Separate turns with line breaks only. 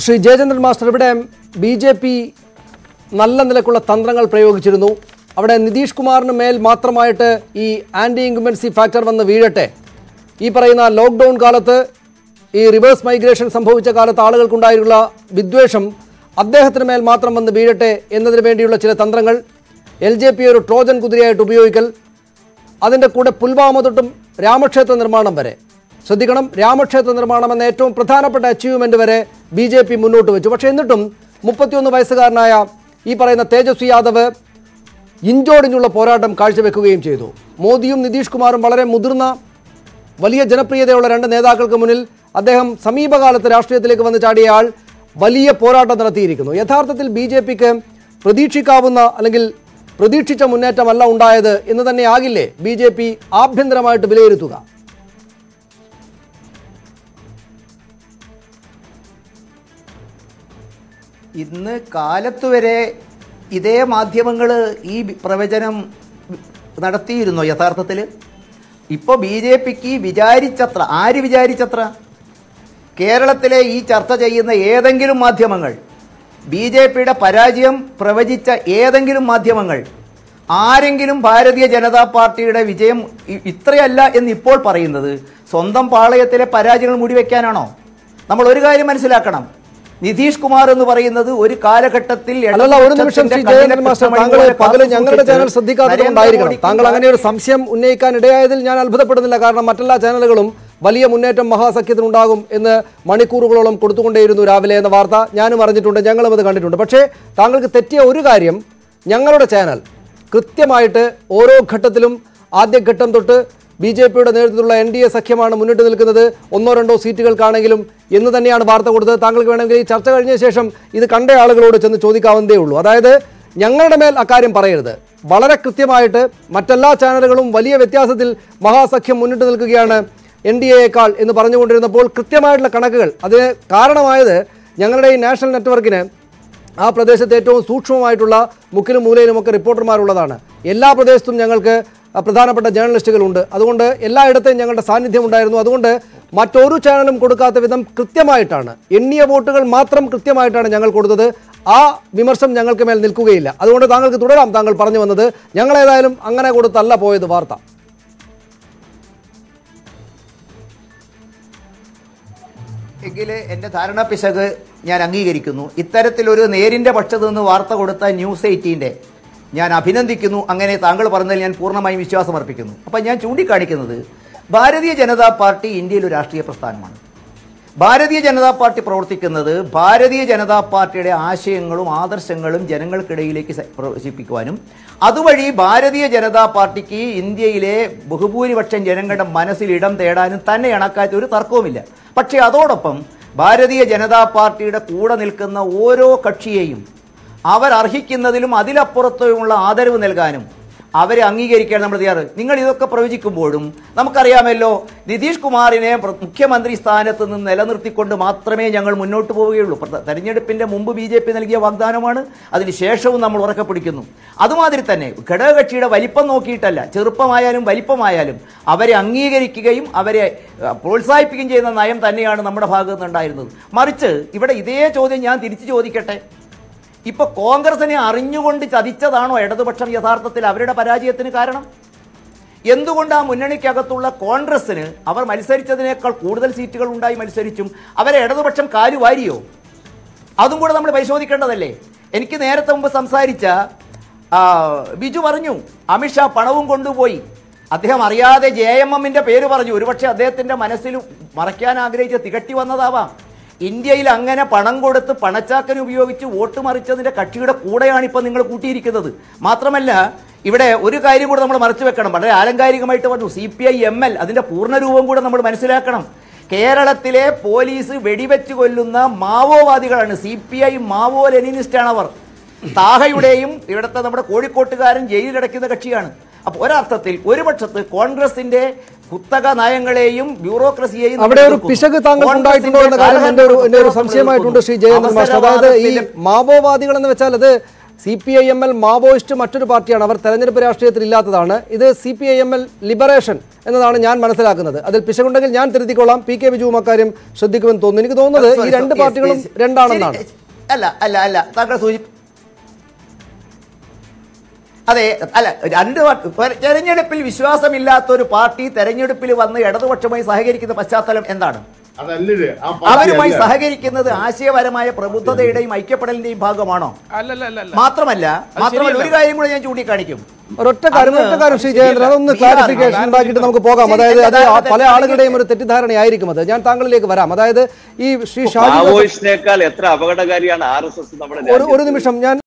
Shri Jayachandran master ഇവിടെ B J P നല്ല നിലക്കുള്ള തന്ത്രങ്ങൾ പ്രയോഗിച്ചിരുന്നു അവിടെ നിതീഷ് കുമാറിന് മേൽ മാത്രമായിട്ട് ഈ ആൻറ്റി ഇൻകുമൻസി ഫാക്ടർ വന്ന് വീഴട്ടെ ഈ പറയുന്ന ലോക്ക്ഡൗൺ കാലത്ത് ഈ റിവേഴ്സ് മൈഗ്രേഷൻ സംഭവിച്ച കാലത്ത് ആളുകൾക്കുണ്ടായിട്ടുള്ള വിദ്വേഷം അദ്ദേഹത്തിന് മേൽ മാത്രം വന്ന് വീഴട്ടെ എന്നതിന് വേണ്ടിയുള്ള ചില തന്ത്രങ്ങൾ എൽ ജെ പി ഒരു ട്രോജൻ കുതിരയായിട്ട് ഉപയോഗിക്കൽ അതിൻ്റെ കൂടെ പുൽവാമ തൊട്ടും രാമക്ഷേത്ര നിർമ്മാണം വരെ ശ്രദ്ധിക്കണം രാമക്ഷേത്ര നിർമ്മാണം എന്ന ഏറ്റവും പ്രധാനപ്പെട്ട അച്ചീവ്മെൻ്റ് വരെ ബി ജെ പി മുന്നോട്ട് വെച്ചു പക്ഷേ എന്നിട്ടും മുപ്പത്തിയൊന്ന് വയസ്സുകാരനായ ഈ പറയുന്ന തേജസ്വി യാദവ് ഇഞ്ചോടിഞ്ഞുള്ള പോരാട്ടം കാഴ്ചവെക്കുകയും ചെയ്തു മോദിയും നിതീഷ് കുമാറും വളരെ മുതിർന്ന വലിയ ജനപ്രിയതയുള്ള രണ്ട് നേതാക്കൾക്ക് മുന്നിൽ അദ്ദേഹം സമീപകാലത്ത് രാഷ്ട്രീയത്തിലേക്ക് വന്ന് ചാടിയ ആൾ വലിയ പോരാട്ടം നടത്തിയിരിക്കുന്നു യഥാർത്ഥത്തിൽ ബി ജെ പിക്ക് പ്രതീക്ഷിക്കാവുന്ന അല്ലെങ്കിൽ പ്രതീക്ഷിച്ച മുന്നേറ്റമല്ല ഉണ്ടായത് എന്ന് തന്നെ ആകില്ലേ ബി ജെ പി ആഭ്യന്തരമായിട്ട് വിലയിരുത്തുക
ഇന്ന് കാലത്ത് വരെ ഇതേ മാധ്യമങ്ങൾ ഈ പ്രവചനം നടത്തിയിരുന്നോ യഥാർത്ഥത്തിൽ ഇപ്പോൾ ബി ജെ പിക്ക് വിചാരിച്ചത്ര ആര് വിചാരിച്ചത്ര കേരളത്തിലെ ഈ ചർച്ച ചെയ്യുന്ന ഏതെങ്കിലും മാധ്യമങ്ങൾ ബി ജെ പിയുടെ പരാജയം പ്രവചിച്ച ഏതെങ്കിലും മാധ്യമങ്ങൾ ആരെങ്കിലും ഭാരതീയ ജനതാ പാർട്ടിയുടെ വിജയം ഇ- ഇത്രയല്ല എന്ന് ഇപ്പോൾ പറയുന്നത് സ്വന്തം പാളയത്തിലെ പരാജയങ്ങൾ മൂടിവെക്കാനാണോ നമ്മൾ ഒരു കാര്യം മനസ്സിലാക്കണം നിതീഷ് കുമാർ എന്ന് പറയുന്നത് ഒരു കാലഘട്ടത്തിൽ
അല്ലല്ല ഒരു നിമിഷം ശ്രീ
ഇടതുപക്ഷത്തിന്റെ
ജയചന്ദ്രൻ മാസ്റ്റർ
കണ്ണിലെ
താങ്കൾ
കൃഷ്ണമണി
പകല്
പോലെ
ഞങ്ങളുടെ ചാനൽ
കാത്തുസൂക്ഷിച്ച്
ശ്രദ്ധിക്കാത്തതുകൊണ്ടായിരിക്കണം
നരേന്ദ്രമോദിക്കും
താങ്കൾ അങ്ങനെ ഒരു സംശയം ഉന്നയിക്കാൻ ഇടയായതിൽ ഞാൻ അത്ഭുതപ്പെടുന്നില്ല കാരണം മറ്റെല്ലാ ചാനലുകളും വലിയ മുന്നേറ്റം മഹാസഖ്യത്തിനുണ്ടാകും എന്ന് മണിക്കൂറുകളോളം കൊടുത്തുകൊണ്ടേയിരുന്നു രാവിലെ എന്ന വാർത്ത ഞാനും അറിഞ്ഞിട്ടുണ്ട് ഞങ്ങളും അത് കണ്ടിട്ടുണ്ട് പക്ഷേ താങ്കൾക്ക് തെറ്റിയ ഒരു കാര്യം ഞങ്ങളുടെ ചാനൽ കൃത്യമായിട്ട് ഓരോ ഘട്ടത്തിലും ആദ്യഘട്ടം തൊട്ട് ബി ജെ പിയുടെ നേതൃത്വത്തിലുള്ള എൻ ഡി എ സഖ്യമാണ് മുന്നിട്ട് നിൽക്കുന്നത് ഒന്നോ രണ്ടോ സീറ്റുകൾക്കാണെങ്കിലും എന്ന് തന്നെയാണ് വാർത്ത കൊടുത്തത് താങ്കൾക്ക് വേണമെങ്കിൽ ഈ ചർച്ച കഴിഞ്ഞ ശേഷം ഇത് കണ്ട ആളുകളോട് ചെന്ന് ചോദിക്കാവുന്നതേ ഉള്ളൂ അതായത് ഞങ്ങളുടെ മേൽ അക്കാര്യം പറയരുത് വളരെ കൃത്യമായിട്ട് മറ്റെല്ലാ ചാനലുകളും വലിയ വ്യത്യാസത്തിൽ മഹാസഖ്യം മുന്നിട്ട് നിൽക്കുകയാണ് എൻ ഡി എയേക്കാൾ എന്ന് പറഞ്ഞുകൊണ്ടിരുന്നപ്പോൾ കൃത്യമായിട്ടുള്ള കണക്കുകൾ അതിന് കാരണമായത് ഞങ്ങളുടെ ഈ നാഷണൽ നെറ്റ്വർക്കിന് ആ പ്രദേശത്ത് ഏറ്റവും സൂക്ഷ്മമായിട്ടുള്ള മുക്കിലും മൂലയിലുമൊക്കെ റിപ്പോർട്ടർമാരുള്ളതാണ് എല്ലാ പ്രദേശത്തും ഞങ്ങൾക്ക് ആ, പ്രധാനപ്പെട്ട ജേർണലിസ്റ്റുകളുണ്ട് അതുകൊണ്ട് എല്ലായിടത്തെയും ഞങ്ങളുടെ സാന്നിധ്യം ഉണ്ടായിരുന്നു അതുകൊണ്ട് മറ്റൊരു ചാനലും കൊടുക്കാത്ത വിധം കൃത്യമായിട്ടാണ് എണ്ണിയ വോട്ടുകൾ മാത്രം കൃത്യമായിട്ടാണ് ഞങ്ങൾ കൊടുത്തത് ആ വിമർശം ഞങ്ങൾക്ക് മേൽ നിൽക്കുകയില്ല അതുകൊണ്ട് താങ്കൾക്ക് തുടരാം താങ്കൾ പറഞ്ഞു വന്നത് ഞങ്ങളേതായാലും അങ്ങനെ കൊടുത്തല്ല പോയത് വാർത്ത
എങ്കിൽ എൻ്റെ ധാരണ പിശക് ഞാൻ അംഗീകരിക്കുന്നു ഇത്തരത്തിലൊരു നേരിൻ്റെ പക്ഷത്ത് നിന്ന് വാർത്ത കൊടുത്ത ന്യൂസ് എയ്റ്റീൻ്റെ ഞാൻ അഭിനന്ദിക്കുന്നു അങ്ങനെ താങ്കൾ പറഞ്ഞതിൽ ഞാൻ പൂർണ്ണമായും വിശ്വാസം അർപ്പിക്കുന്നു അപ്പം ഞാൻ ചൂണ്ടിക്കാണിക്കുന്നത് ഭാരതീയ ജനതാ പാർട്ടി ഇന്ത്യയിൽ ഒരു രാഷ്ട്രീയ പ്രസ്ഥാനമാണ് ഭാരതീയ ജനതാ പാർട്ടി പ്രവർത്തിക്കുന്നത് ഭാരതീയ ജനതാ പാർട്ടിയുടെ ആശയങ്ങളും ആദർശങ്ങളും ജനങ്ങൾക്കിടയിലേക്ക് സ- പ്രവേശിപ്പിക്കുവാനും അതുവഴി ഭാരതീയ ജനതാ പാർട്ടിക്ക് ഇന്ത്യയിലെ ബഹുഭൂരിപക്ഷം ജനങ്ങളുടെ മനസ്സിൽ ഇടം തേടാനും തന്നെ ഇണക്കാത്ത ഒരു തർക്കവുമില്ല പക്ഷേ അതോടൊപ്പം ഭാരതീയ ജനതാ പാർട്ടിയുടെ കൂടെ നിൽക്കുന്ന ഓരോ കക്ഷിയെയും അവരർഹിക്കുന്നതിലും അതിലപ്പുറത്തുമുള്ള ആദരവ് നൽകാനും അവരെ അംഗീകരിക്കാൻ നമ്മൾ തയ്യാറ് നിങ്ങൾ ഇതൊക്കെ പ്രവചിക്കുമ്പോഴും നമുക്കറിയാമല്ലോ നിതീഷ് കുമാറിനെ പ്ര- മുഖ്യമന്ത്രി സ്ഥാനത്ത് നിന്ന് നിലനിർത്തിക്കൊണ്ട് മാത്രമേ ഞങ്ങൾ മുന്നോട്ട് പോവുകയുള്ളൂ പ്ര- തെരഞ്ഞെടുപ്പിന്റെ മുമ്പ് ബി ജെ പി നൽകിയ വാഗ്ദാനമാണ് അതിന് ശേഷവും നമ്മൾ ഉറക്കെ പിടിക്കുന്നു അതുമാതിരി തന്നെ ഘടകകക്ഷിയുടെ വലിപ്പം നോക്കിയിട്ടല്ല ചെറുപ്പമായാലും വലിപ്പമായാലും അവരെ അംഗീകരിക്കുകയും അവരെ അഹ്, പ്രോത്സാഹിപ്പിക്കുകയും ചെയ്യുന്ന നയം തന്നെയാണ് നമ്മുടെ ഭാഗത്തു നിന്നുണ്ടായിരുന്നത് മറിച്ച് ഇവിടെ ഇതേ ചോദ്യം ഞാൻ തിരിച്ചു ചോദിക്കട്ടെ ഇപ്പൊ കോൺഗ്രസിനെ അറിഞ്ഞുകൊണ്ട് ചതിച്ചതാണോ ഇടതുപക്ഷം യഥാർത്ഥത്തിൽ അവരുടെ പരാജയത്തിന് കാരണം എന്തുകൊണ്ട് ആ മുന്നണിക്കകത്തുള്ള കോൺഗ്രസിന് അവർ മത്സരിച്ചതിനേക്കാൾ കൂടുതൽ സീറ്റുകൾ ഉണ്ടായി മത്സരിച്ചും അവരെ ഇടതുപക്ഷം കാലുവാരിയോ അതും കൂടെ നമ്മൾ പരിശോധിക്കേണ്ടതല്ലേ എനിക്ക് നേരത്തെ മുമ്പ് സംസാരിച്ച ആ, ബിജു പറഞ്ഞു അമിത്ഷാ പണവും കൊണ്ടുപോയി അദ്ദേഹം അറിയാതെ ജെ എം എമ്മിന്റെ പേര് പറഞ്ഞു ഒരുപക്ഷെ അദ്ദേഹത്തിന്റെ മനസ്സിൽ മറയ്ക്കാൻ ആഗ്രഹിച്ച് തികട്ടി വന്നതാവാം ഇന്ത്യയിൽ അങ്ങനെ പണം കൊടുത്ത് പണച്ചാക്കന് ഉപയോഗിച്ച് വോട്ട് മറിച്ചതിന്റെ കക്ഷിയുടെ കൂടെയാണ് ഇപ്പൊ നിങ്ങൾ കൂട്ടിയിരിക്കുന്നത് മാത്രമല്ല ഇവിടെ ഒരു കാര്യം കൂടെ നമ്മൾ മറച്ചു വെക്കണം വളരെ ആലങ്കാരികമായിട്ട് പറഞ്ഞു C P I M L അതിന്റെ പൂർണ്ണരൂപം കൂടെ നമ്മൾ മനസ്സിലാക്കണം കേരളത്തിലെ പോലീസ് വെടിവെച്ച് കൊല്ലുന്ന മാവോവാദികളാണ് സി പി ഐ മാവോ ലെനിനിസ്റ്റാണ് അവർ താഹയുടെയും ഇവിടുത്തെ നമ്മുടെ കോഴിക്കോട്ടുകാരൻ ജയിലിലടയ്ക്കുന്ന കക്ഷിയാണ് അപ്പോൾ ഒരർത്ഥത്തിൽ ഒരു പക്ഷത്ത് കോൺഗ്രസിന്റെ കുത്തക നയങ്ങളെയും ബ്യൂറോക്രസിയെയും നമ്മൾ
അവിടെ ഒരു
എതിർക്കുന്നു.
പിശക് താങ്കൾക്ക്
കോൺഗ്രസിന്റെ
ഉണ്ടായിട്ടുണ്ടോ എന്ന കാര്യം എന്റെ ഒരു എന്റെ ഒരു
കാലഹരണപ്പെട്ട
സംശയമായിട്ടുണ്ട് ശ്രീ ജയചന്ദ്രൻ മാസ്റ്റർ അതായത് ഈ
അവസരവാദത്തിലും
മാവോവാദികൾ എന്ന് വെച്ചാൽ അത് C P I M L Maoist മറ്റൊരു പാർട്ടിയാണ് അവർ തെരഞ്ഞെടുപ്പ് രാഷ്ട്രീയത്തിൽ ഇല്ലാത്തതാണ് ഇത് C P I M L liberation എന്നതാണ് ഞാൻ മനസ്സിലാക്കുന്നത് അതിൽ പിശകുണ്ടെങ്കിൽ ഞാൻ തിരുത്തിക്കൊള്ളാം പി കെ ബിജുവും അക്കാര്യം ശ്രദ്ധിക്കുമെന്ന് തോന്നുന്നു എനിക്ക് തോന്നുന്നത് ഈ
Sorry,
രണ്ട്
sorry.
പാർട്ടികളും
Yes, yes.
രണ്ടാണെന്നാണ്
ശരി, അല്ല അല്ല അല്ല താങ്കൾ സൂചി അതെ അല്ല രണ്ട് പാർട്ടി- തെരഞ്ഞെടുപ്പിൽ വിശ്വാസമില്ലാത്ത ഒരു പാർട്ടി തെരഞ്ഞെടുപ്പിൽ വന്ന് ഇടതുപക്ഷവുമായി സഹകരിക്കുന്ന പശ്ചാത്തലം എന്താണ്
അതല്ലേ ആ
അവരുമായി
പാർട്ടി അല്ല.
സഹകരിക്കുന്നത് ആശയപരമായ പ്രബുദ്ധതയുടെയും ഐക്യപ്പെടലിന്റെയും ഭാഗമാണോ
അല്ലല്ല അല്ല അല്ല
മാത്രമല്ല മാത്രമല്ല
ശരിയല്ല.
ഒരു കാര്യം കൂടെ ഞാൻ ചൂണ്ടിക്കാണിക്കും
ഒരൊറ്റ കാര്യം
അങ്ങ്
ഒറ്റ കാര്യം ശ്രീ ജയേന്ദ്രൻ അതൊന്ന്
ബീഹാർ
ക്ലാരിഫിക്കേഷൻ
ആണ്.
ഉണ്ടാക്കിയിട്ട് നമുക്ക് പോകാം
ശരി,
അതായത് അത്
തെറ്റിദ്ധാരണ-
പല ആളുകളുടെയും ഒരു തെറ്റിദ്ധാരണയായിരിക്കും അത് ഞാൻ താങ്കളിലേക്ക് വരാം അതായത് ഈ ശ്രീ ഷാജി ജോസഫ്
മാവോയിസ്റ്റിനേക്കാൾ എത്ര അപകടകാരിയാണ് ആർ എസ് എസ് നമ്മുടെ
ഒരു ഒരു
രാജ്യത്ത്?
നിമിഷം ഞാൻ